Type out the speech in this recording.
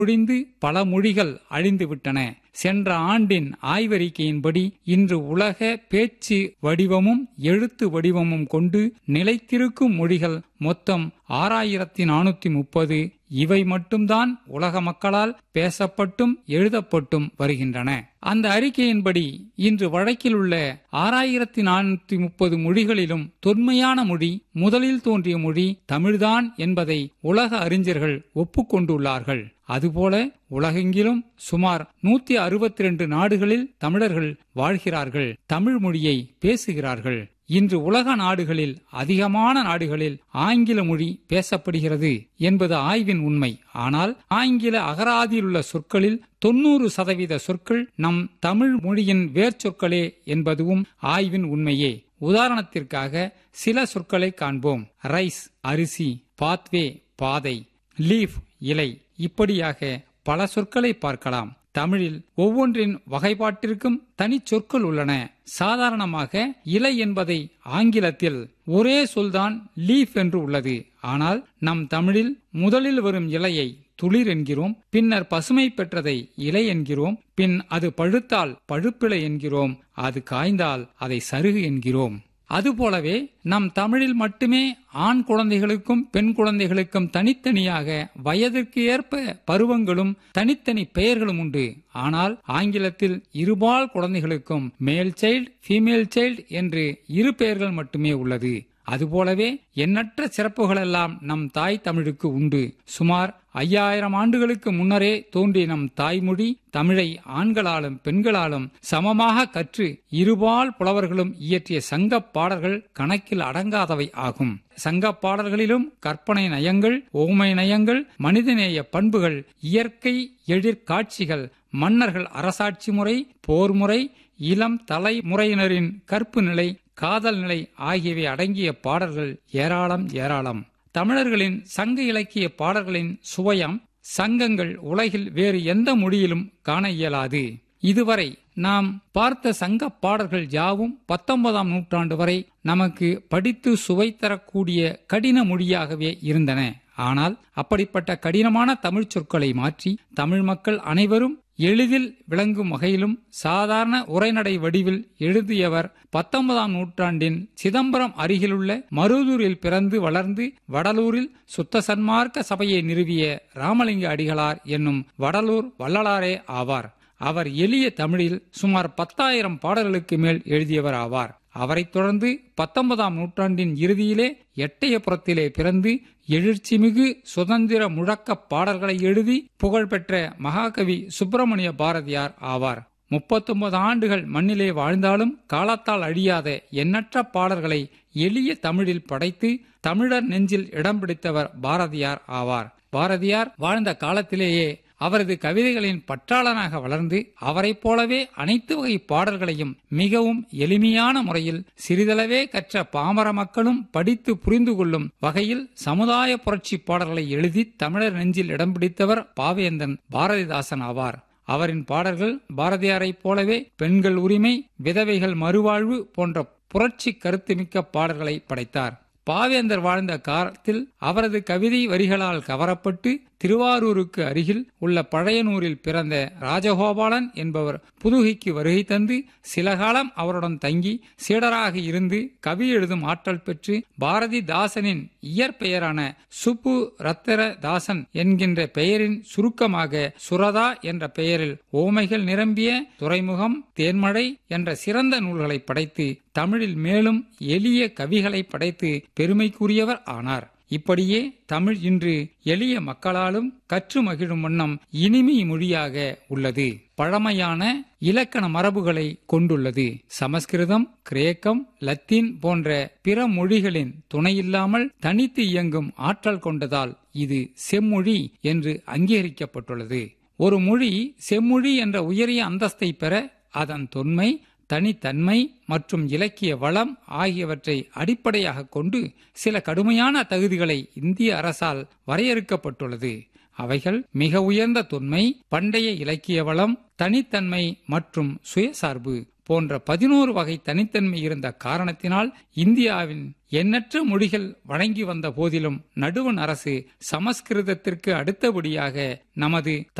ஒழிந்து பல மொழிகள் அழிந்துவிட்டன சென்ற ஆண்டின் ஆய்வறிக்கையின்படி இன்று உலக பேச்சு வடிவமும் எழுத்து வடிவமும் கொண்டு நிலைத்திருக்கும் மொழிகள் மொத்தம் ஆறாயிரத்தி நானூத்தி முப்பது இவை மட்டும்தான் உலக மக்களால் பேசப்பட்டும் எழுதப்பட்டும் வருகின்றன அந்த அறிக்கையின்படி இன்று வழக்கில் உள்ள ஆறாயிரத்தி நானூத்தி முப்பது மொழிகளிலும் தொன்மையான மொழி முதலில் தோன்றிய மொழி தமிழ்தான் என்பதை உலக அறிஞர்கள் ஒப்புக்கொண்டுள்ளார்கள் அதுபோல உலகெங்கிலும் சுமார் நூத்தி அறுபத்தி ரெண்டு நாடுகளில் தமிழர்கள் வாழ்கிறார்கள் தமிழ் மொழியை பேசுகிறார்கள் இன்று உலக நாடுகளில் அதிகமான நாடுகளில் ஆங்கில மொழி பேசப்படுகிறது என்பது ஆய்வின் உண்மை ஆனால் ஆங்கில அகராதியில் உள்ள சொற்களில் தொன்னூறு சதவீத சொற்கள் நம் தமிழ் மொழியின் வேர்ச்சொற்களே என்பதுவும் ஆய்வின் உண்மையே உதாரணத்திற்காக சில சொற்களை காண்போம் ரைஸ் அரிசி பாத்வே பாதை லீஃப் இலை இப்படியாக பல சொற்களை பார்க்கலாம் தமிழில் ஒவ்வொன்றின் வகைப்பாட்டிற்கும் தனி சொற்கள் உள்ளன சாதாரணமாக இலை என்பதை ஆங்கிலத்தில் ஒரே சொல்தான் லீஃப் என்று உள்ளது ஆனால் நம் தமிழில் முதலில் வரும் இலையை துளிர் என்கிறோம் பின்னர் பசுமை பெற்றதை இலை என்கிறோம் பின் அது பழுத்தால் பழுப்பிலை என்கிறோம் அது காய்ந்தால் அதை சருகு என்கிறோம் அதுபோலவே நம் தமிழில் மட்டுமே ஆண் குழந்தைகளுக்கும் பெண் குழந்தைகளுக்கும் தனித்தனியாக வயதிற்கு ஏற்ப பருவங்களும் தனித்தனி பெயர்களும் உண்டு ஆனால் ஆங்கிலத்தில் இருபால் குழந்தைகளுக்கும் மேல் சைல்டு ஃபீமேல் சைல்டு என்று இரு பெயர்கள் மட்டுமே உள்ளது அதுபோலவே எண்ணற்ற சிறப்புகளெல்லாம் நம் தாய் தமிழுக்கு உண்டு சுமார் ஐயாயிரம் ஆண்டுகளுக்கு முன்னரே தோன்றிய நம் தாய்மொழி தமிழை ஆண்களாலும் பெண்களாலும் சமமாக கற்று இருபால் புலவர்களும் இயற்றிய சங்கப் பாடல்கள் கணக்கில் அடங்காதவை ஆகும் சங்கப் பாடல்களிலும் கற்பனை நயங்கள் ஓமை நயங்கள் மனிதநேய பண்புகள் இயற்கை எழிற்காட்சிகள் மன்னர்கள் அரசாட்சி முறை போர் முறை இளம் தலைமுறையினரின் கற்பு நிலை காதல் நிலை ஆகியவை அடங்கிய பாடல்கள் ஏராளம் ஏராளம் தமிழர்களின் சங்க இலக்கிய பாடல்களின் சுவையம் சங்கங்கள் உலகில் வேறு எந்த மொழியிலும் காண இயலாது இதுவரை நாம் பார்த்த சங்க பாடல்கள் யாவும் பத்தொன்பதாம் நூற்றாண்டு வரை நமக்கு படித்து சுவை தரக்கூடிய கடின மொழியாகவே இருந்தன ஆனால் அப்படிப்பட்ட கடினமான தமிழ் சொற்களை மாற்றி தமிழ் மக்கள் அனைவரும் எளிதில் விளங்கும் வகையிலும் சாதாரண உரைநடை வடிவில் எழுதியவர் பத்தொன்பதாம் நூற்றாண்டின் சிதம்பரம் அருகிலுள்ள மருதூரில் பிறந்து வளர்ந்து வடலூரில் சுத்த சன்மார்க்க சபையை நிறுவிய ராமலிங்க அடிகளார் என்னும் வடலூர் வள்ளலாரே ஆவார் அவர் எளிய தமிழில் சுமார் பத்தாயிரம் பாடல்களுக்கு மேல் எழுதியவர் ஆவார் அவரைத் தொடர்ந்து பத்தொன்பதாம் நூற்றாண்டின் இறுதியிலே எட்டயபுரத்திலே பிறந்து எழுச்சிமிகு சுதந்திர முழக்க பாடல்களை எழுதி புகழ்பெற்ற மகாகவி சுப்பிரமணிய பாரதியார் ஆவார் முப்பத்தொன்பது ஆண்டுகள் மண்ணிலே வாழ்ந்தாலும் காலத்தால் அழியாத எண்ணற்ற பாடல்களை எளிய தமிழில் படைத்து தமிழர் நெஞ்சில் இடம் பிடித்தவர் பாரதியார் ஆவார் பாரதியார் வாழ்ந்த காலத்திலேயே அவரது கவிதைகளின் பற்றாளனாக வளர்ந்து அவரைப் போலவே அனைத்து வகை பாடல்களையும் மிகவும் எளிமையான முறையில் சிறிதளவே கற்ற பாமர மக்களும் படித்து புரிந்து கொள்ளும் வகையில் சமுதாய புரட்சி பாடல்களை எழுதி தமிழர் நெஞ்சில் இடம் பிடித்தவர் பாவேந்தன் பாரதிதாசன் ஆவார் அவரின் பாடல்கள் பாரதியாரைப் போலவே பெண்கள் உரிமை விதவைகள் மறுவாழ்வு போன்ற புரட்சி கருத்துமிக்க பாடல்களை படைத்தார் பாவேந்தர் வாழ்ந்த காலத்தில் அவரது கவிதை வரிகளால் கவரப்பட்டு திருவாரூருக்கு அருகில் உள்ள பழையனூரில் பிறந்த ராஜகோபாலன் என்பவர் புதுகைக்கு வருகை தந்து சில காலம் அவருடன் தங்கி சீடராக இருந்து கவி எழுதும் ஆற்றல் பெற்று பாரதிதாசனின் இயற்பெயரான சுப்பு ரத்தர தாசன் என்கின்ற பெயரின் சுருக்கமாக சுரதா என்ற பெயரில் ஓமைகள் நிரம்பிய துறைமுகம் தேன்மழை என்ற சிறந்த நூல்களை படைத்து தமிழில் மேலும் எளிய கவிகளை படைத்து பெருமைக்குரியவர் ஆனார் இப்படியே தமிழ் இன்று எளிய மக்களாலும் கற்று மகிழும் வண்ணம் இனிமை மொழியாக உள்ளது பழமையான இலக்கண மரபுகளை கொண்டுள்ளது சமஸ்கிருதம் கிரேக்கம் லத்தீன் போன்ற பிற மொழிகளின் துணையில்லாமல் தனித்து இயங்கும் ஆற்றல் கொண்டதால் இது செம்மொழி என்று அங்கீகரிக்கப்பட்டுள்ளது ஒரு மொழி செம்மொழி என்ற உயரிய அந்தஸ்தை பெற அதன் தொன்மை தனித்தன்மை மற்றும் இலக்கிய வளம் ஆகியவற்றை அடிப்படையாக கொண்டு சில கடுமையான தகுதிகளை இந்திய அரசால் வரையறுக்கப்பட்டுள்ளது அவைகள் மிக உயர்ந்த தொன்மை பண்டைய இலக்கிய வளம் தனித்தன்மை மற்றும் சுயசார்பு போன்ற பதினோரு வகை தனித்தன்மை இருந்த காரணத்தினால் இந்தியாவின் எண்ணற்ற மொழிகள் வழங்கி வந்த போதிலும் நடுவண் அரசு சமஸ்கிருதத்திற்கு அடுத்தபடியாக நமது